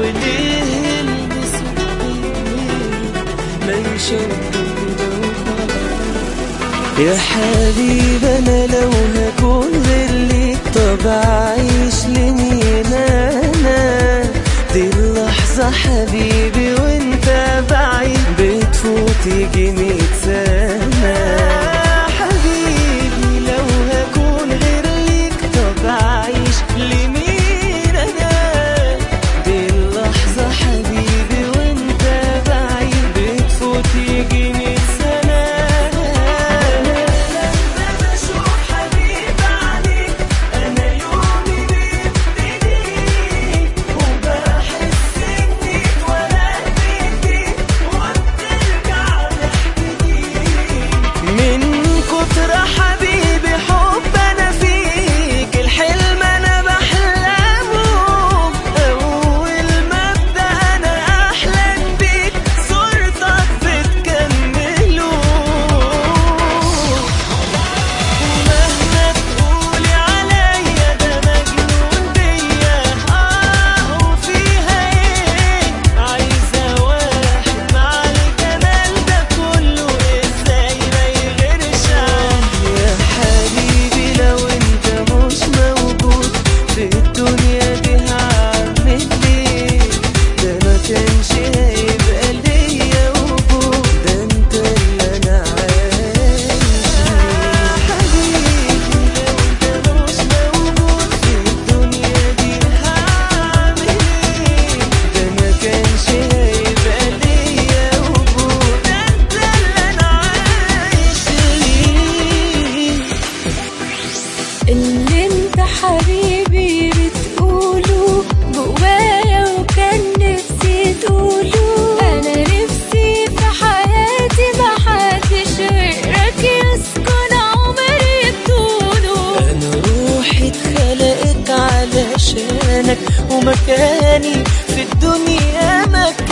وليه يلبسوا ايديه ما يشوفوا كده وخلاص يا حبيب انا لو هكون غير ليك طب اعيش لمين انا دي اللحظة حبيبي وانت بعيد بتفوت يجي ميت سنة حبيبي لو هكون غير ليك طب اعيش لمين انا دي اللحظة حبيبي وانت بعيد بتفوت يجي ميت سنة لما بشوف حبيب عليك انا يومي بيبتدي وبحس اني اتولدت جديد وبترجع ضحكتي من كتر حبيبي حب انا فيك الحلم انا بحلمه اول ما ابدا انا احلم بيك صورتك بتكمله ومهما تقولي عليا ده مجنون بيا اه وفيها ايه عايزة واحد مع الجمال ده كله ازاي ما يغيرش عني يا حبيبي لو انت مش موجود في الدنيا دي هعمل ايه ده ما كانش هيبقى ليا وجود ده انت اللي انا عايش حبيبي لو انت مش موجود في الدنيا دي هعمل ايه ده ما كانش هيبقى ليا وجود ده انت اللي انا عايش ليه اللي انت حبيبي بتقوله جوايا وكان نفسي تقوله انا نفسي في حياتي محدش غيرك يسكن عمري بطوله انا روحي اتخلقت علشانك ومكاني في الدنيا مكانك